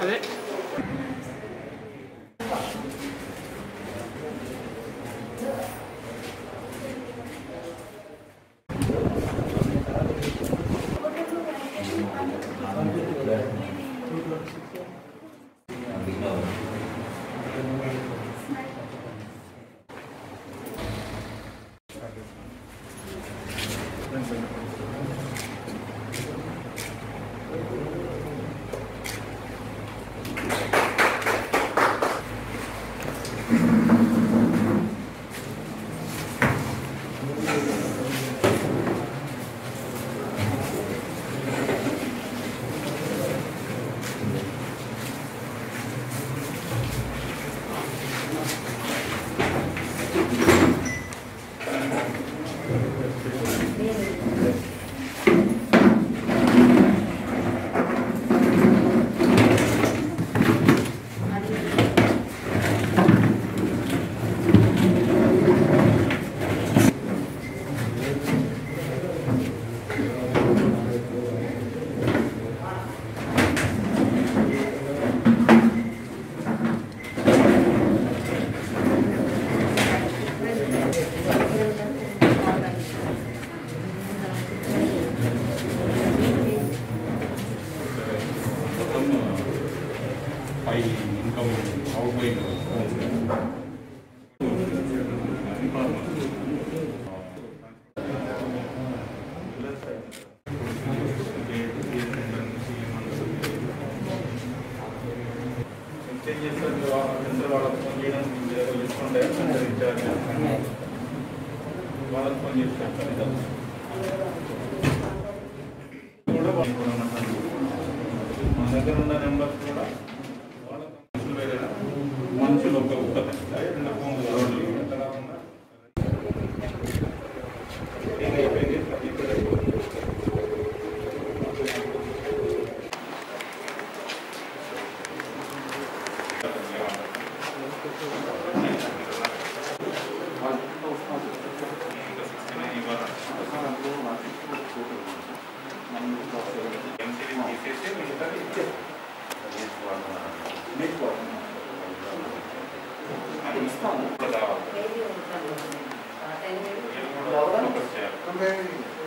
అదే పై income outgoing వాళ్ళకి ఫోన్ చేయడం తీసుకుంటే వాళ్ళకి ఫోన్ చేస్తాను కూడా మన దగ్గర ఉన్న నెంబర్స్ కూడా వాళ్ళ మనుషులు వేరే మనుషులు ఒక ఒక్క రెండు ఫోన్ రోడ్లు ఎక్కడ ఉన్నా ఏం అయిపోయింది ఇక్కడ ఇంకా సిక్స్టీ నైన్ ఇవ్వాలి ఎంసీడీ తీసేసి మిగతాది ఇచ్చేసి అది ఇస్తాము ఇప్పుడు కావాలి ఫోకస్ చేయాలి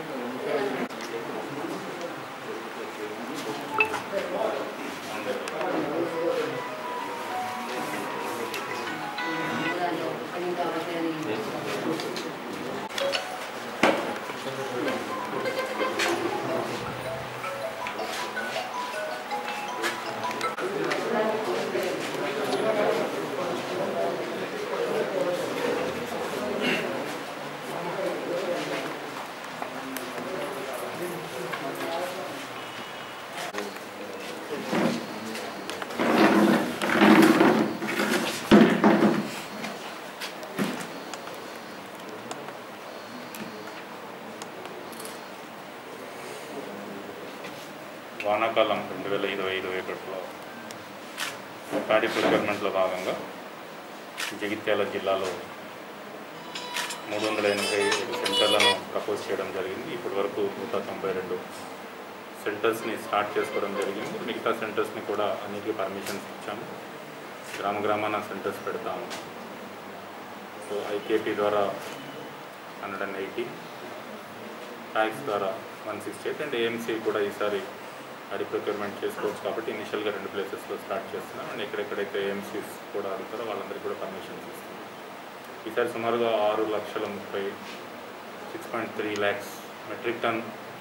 వానాకాలం రెండు వేల ఇరవై ఇరవై ఒకటిలో ప్యాడీ ప్రొక్యూర్మెంట్లో భాగంగా జగిత్యాల జిల్లాలో మూడు వందల ఎనభై ఏడు సెంటర్లను ప్రపోజ్ చేయడం జరిగింది ఇప్పటి వరకు నూట తొంభై రెండు సెంటర్స్ని స్టార్ట్ చేసుకోవడం జరిగింది మిగతా సెంటర్స్ని కూడా అన్నిటికీ పర్మిషన్స్ ఇచ్చాము గ్రామ గ్రామాన సెంటర్స్ పెడతాము సో ఐకేపీ ద్వారా హండ్రెడ్ అండ్ ఎయిటీ ట్యాక్స్ ద్వారా one sixty eight and AMC కూడా ఈసారి అడి ప్రొక్యూర్మెంట్ చేసుకోవచ్చు కాబట్టి ఇనిషియల్గా రెండు ప్లేసెస్లో స్టార్ట్ చేస్తున్నాం అండ్ ఎక్కడెక్కడైతే ఏఎంసీస్ కూడా అడుగుతారో వాళ్ళందరికీ కూడా పర్మిషన్స్ ఇస్తున్నాం ఈసారి సుమారుగా ఆరు లక్షల ముప్పై six point three lakhs metric ton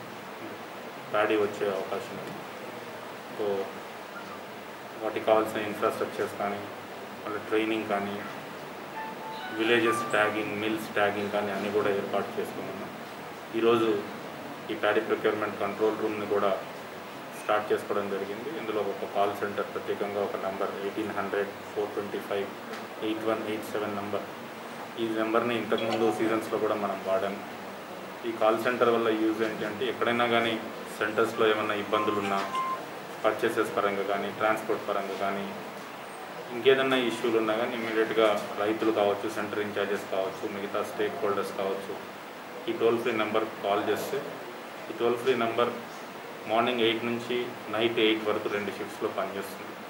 paddy వచ్చే అవకాశం ఉంది సో వాటికి కావాల్సిన ఇన్ఫ్రాస్ట్రక్చర్స్ కానీ వాళ్ళ ట్రైనింగ్ కానీ విలేజెస్ ట్యాగింగ్ మిల్స్ ట్యాగింగ్ కానీ అన్నీ కూడా ఏర్పాటు చేసుకున్నాం ఈరోజు ఈ ప్యాడీ ప్రొక్యూర్మెంట్ కంట్రోల్ రూమ్ని కూడా స్టార్ట్ చేసుకోవడం జరిగింది ఇందులో ఒక కాల్ సెంటర్ ప్రత్యేకంగా ఒక number eighteen hundred four twenty five eight one eight seven number ఈ నెంబర్ని ఇంతకుముందు సీజన్స్లో కూడా మనం వాడాం ఈ కాల్ సెంటర్ వల్ల యూజ్ ఏంటంటే ఎక్కడైనా కానీ సెంటర్స్లో ఏమైనా ఇబ్బందులు ఉన్నా పర్చేసెస్ పరంగా కానీ ట్రాన్స్పోర్ట్ పరంగా కానీ ఇంకేదన్నా ఇష్యూలు ఉన్నా కానీ ఇమీడియట్గా రైతులు కావచ్చు సెంటర్ ఇన్ఛార్జెస్ కావచ్చు మిగతా స్టేక్ హోల్డర్స్ కావచ్చు ఈ టోల్ ఫ్రీ నెంబర్ కాల్ చేస్తే ఈ toll free number morning eight నుంచి నైట్ ఎయిట్ వరకు రెండు షిఫ్ట్స్లో పనిచేస్తుంది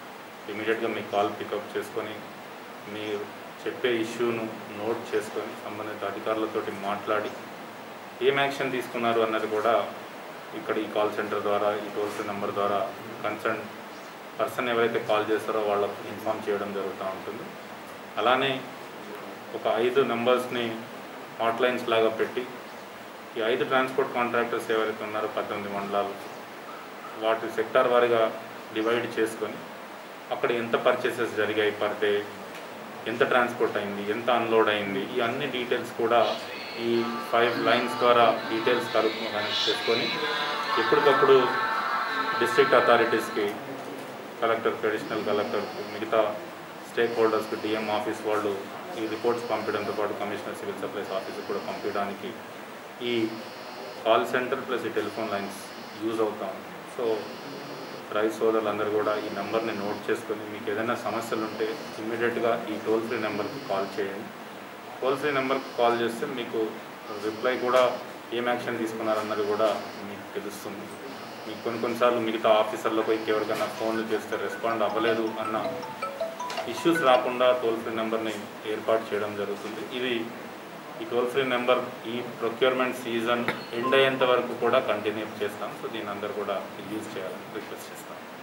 ఇమీడియట్గా మీ కాల్ పికప్ చేసుకొని మీరు చెప్పే ఇష్యూను నోట్ చేసుకొని సంబంధిత అధికారులతోటి మాట్లాడి ఏం యాక్షన్ తీసుకున్నారు అన్నది కూడా ఇక్కడ ఈ కాల్ సెంటర్ ద్వారా ఈ టోల్ ఫ్రీ నెంబర్ ద్వారా కన్సర్న్ పర్సన్ ఎవరైతే కాల్ చేస్తారో వాళ్ళకు ఇన్ఫామ్ చేయడం జరుగుతూ ఉంటుంది అలానే ఒక ఐదు నెంబర్స్ని హాట్లైన్స్ లాగా పెట్టి ఈ ఐదు ట్రాన్స్పోర్ట్ కాంట్రాక్టర్స్ ఎవరైతే ఉన్నారో పద్దెనిమిది మండలాలు వాటి సెక్టార్ వారీగా డివైడ్ చేసుకొని అక్కడ ఎంత పర్చేసెస్ జరిగాయి పర్ డే ఎంత ట్రాన్స్పోర్ట్ అయింది ఎంత అన్లోడ్ అయింది ఈ అన్ని డీటెయిల్స్ కూడా ఈ ఫైవ్ లైన్స్ ద్వారా డీటెయిల్స్ కలుపు కనెక్ట్ చేసుకొని ఎప్పటికప్పుడు డిస్ట్రిక్ట్ అథారిటీస్కి కలెక్టర్ అడిషనల్ కలెక్టర్ మిగతా స్టేక్ హోల్డర్స్కి డిఎం ఆఫీస్ వాళ్ళు ఈ రిపోర్ట్స్ పంపించడంతో పాటు కమిషనర్ సివిల్ సప్లైస్ ఆఫీస్ కూడా పంపించడానికి ఈ కాల్ సెంటర్ ప్లస్ ఈ టెలిఫోన్ లైన్స్ యూజ్ అవుతాం సో రైతు సోదరులందరూ కూడా ఈ నెంబర్ని నోట్ చేసుకొని మీకు ఏదైనా సమస్యలు ఉంటే ఇమ్మీడియట్గా ఈ టోల్ ఫ్రీ నెంబర్కి కాల్ చేయండి టోల్ ఫ్రీ నెంబర్కి కాల్ చేస్తే మీకు రిప్లై కూడా ఏం యాక్షన్ తీసుకున్నారన్నది కూడా మీకు తెలుస్తుంది మీకు కొన్ని కొన్నిసార్లు మిగతా ఆఫీసర్లకు ఎవరికైనా ఫోన్లు చేస్తే రెస్పాండ్ అవ్వలేదు అన్న ఇష్యూస్ రాకుండా టోల్ ఫ్రీ నెంబర్ని ఏర్పాటు చేయడం జరుగుతుంది ఇది ఈ టోల్ ఫ్రీ నెంబర్ ఈ ప్రొక్యూర్మెంట్ సీజన్ ఎండ్ అయ్యేంత వరకు కూడా కంటిన్యూ చేస్తాం సో దీని అందరూ కూడా యూజ్ చేయాలని రిక్వెస్ట్ చేస్తాం